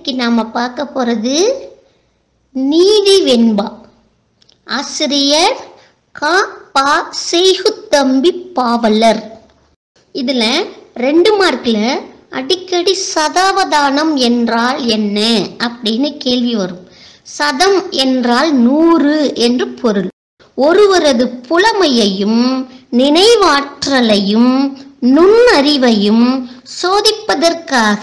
இன்னைக்கு நாம பார்க்க போறது நீதி வெண்பா ஆசிரியர் கா பா செய்குத்தம்பி பாவலர் இதுல ரெண்டு மார்க்ல அடிக்கடி சதாவதானம் என்றால் என்ன அப்படின்னு கேள்வி வரும் சதம் என்றால் நூறு என்று பொருள் ஒருவரது புலமையையும் நினைவாற்றலையும் நுண்ணறிவையும் சோதிப்பதற்காக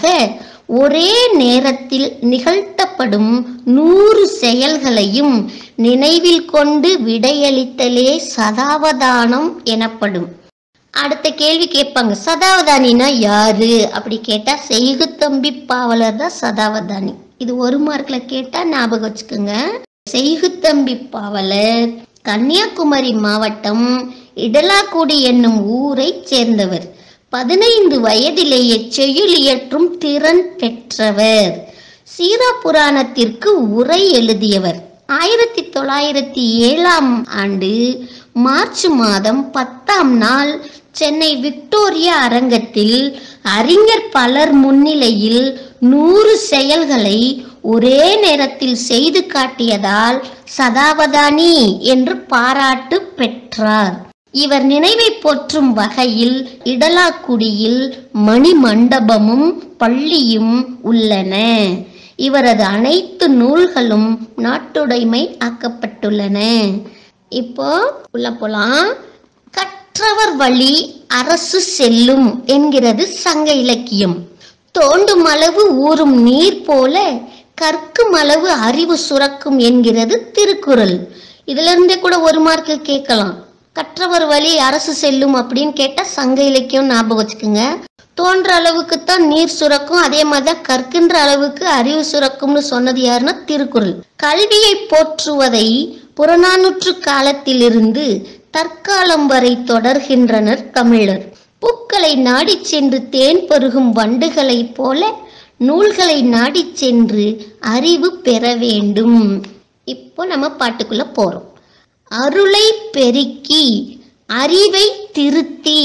ஒரே நேரத்தில் நிகழ்த்தப்படும் நூறு செயல்களையும் நினைவில் கொண்டு விடையளித்தலே சதாவதானம் எனப்படும் அடுத்த கேள்வி கேட்பாங்க சதாவதானினா யாரு அப்படி கேட்டா செய்குத்தம்பி பாவலர் தான் சதாவதானி இது ஒரு மார்க்ல கேட்டா ஞாபகம் வச்சுக்கோங்க செய்குத்தம்பி பாவலர் கன்னியாகுமரி மாவட்டம் இடலாக்குடி என்னும் ஊரை சேர்ந்தவர் பதினைந்து வயதிலேயே செய்யுள் இயற்றும் திறன் பெற்றவர் சீரா புராணத்திற்கு உரை எழுதியவர் ஆயிரத்தி தொள்ளாயிரத்தி ஏழாம் ஆண்டு மார்ச் மாதம் பத்தாம் நாள் சென்னை விக்டோரியா அரங்கத்தில் அறிஞர் பலர் முன்னிலையில் நூறு செயல்களை ஒரே நேரத்தில் செய்து காட்டியதால் சதாவதானி என்று பாராட்டு பெற்றார் இவர் நினைவை போற்றும் வகையில் இடலாக்குடியில் மணி மண்டபமும் பள்ளியும் உள்ளன இவரது அனைத்து நூல்களும் நாட்டுடைமை ஆக்கப்பட்டுள்ளன இப்போ உள்ள போலாம் கற்றவர் வழி அரசு செல்லும் என்கிறது சங்க இலக்கியம் தோண்டும் அளவு ஊறும் நீர் போல கற்கும் அளவு அறிவு சுரக்கும் என்கிறது திருக்குறள் இதுல இருந்தே கூட ஒரு மார்க்கு கேட்கலாம் கற்றவர் வழி அரசு செல்லும் அப்படின்னு கேட்டா சங்க இலக்கியம் ஞாபகம் வச்சுக்கோங்க தோன்ற அளவுக்கு தான் நீர் சுரக்கும் அதே மாதிரி தான் கற்கின்ற அளவுக்கு அறிவு சுரக்கும்னு சொன்னது யாருன்னா திருக்குறள் கல்வியை போற்றுவதை புறநானூற்று காலத்திலிருந்து தற்காலம் வரை தொடர்கின்றனர் தமிழர் பூக்களை நாடிச் சென்று தேன் பருகும் வண்டுகளைப் போல நூல்களை நாடிச் சென்று அறிவு பெற வேண்டும் இப்போ நம்ம பாட்டுக்குள்ள போறோம் அருளை பெருக்கி அறிவை திருத்தி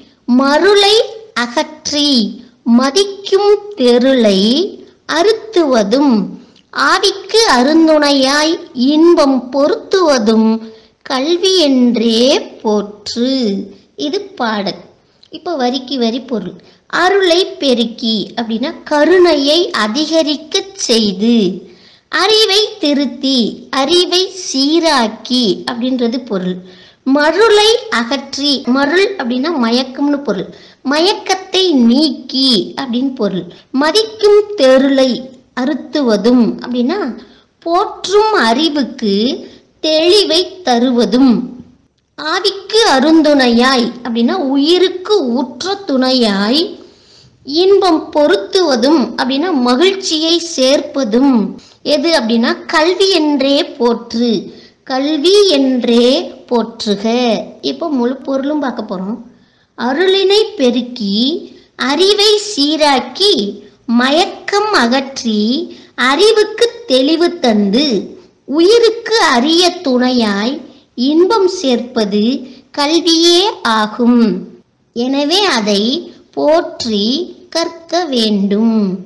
மருளை அகற்றி மதிக்கும் தெருளை அறுத்துவதும் ஆவிக்கு அருந்துணையாய் இன்பம் பொருத்துவதும் கல்வி என்றே போற்று இது பாடல் இப்போ வரிக்கு வரி பொருள் அருளை பெருக்கி அப்படின்னா கருணையை அதிகரிக்கச் செய்து அறிவை திருத்தி அறிவை சீராக்கி அப்படின்றது பொருள் மருளை அகற்றி மருள் அப்படின்னா மயக்கம்னு பொருள் மயக்கத்தை நீக்கி அப்படின்னு பொருள் மதிக்கும் தெருளை அறுத்துவதும் அப்படின்னா போற்றும் அறிவுக்கு தெளிவை தருவதும் ஆவிக்கு அருந்துணையாய் அப்படின்னா உயிருக்கு உற்ற துணையாய் இன்பம் பொருத்துவதும் அப்படின்னா மகிழ்ச்சியை சேர்ப்பதும் எது அப்படின்னா கல்வி என்றே போற்று கல்வி என்றே போற்றுக இப்போ முழு பொருளும் பார்க்க போறோம் அருளினை பெருக்கி அறிவை சீராக்கி மயக்கம் அகற்றி அறிவுக்கு தெளிவு தந்து உயிருக்கு அரிய துணையாய் இன்பம் சேர்ப்பது கல்வியே ஆகும் எனவே அதை போற்றி கற்க வேண்டும்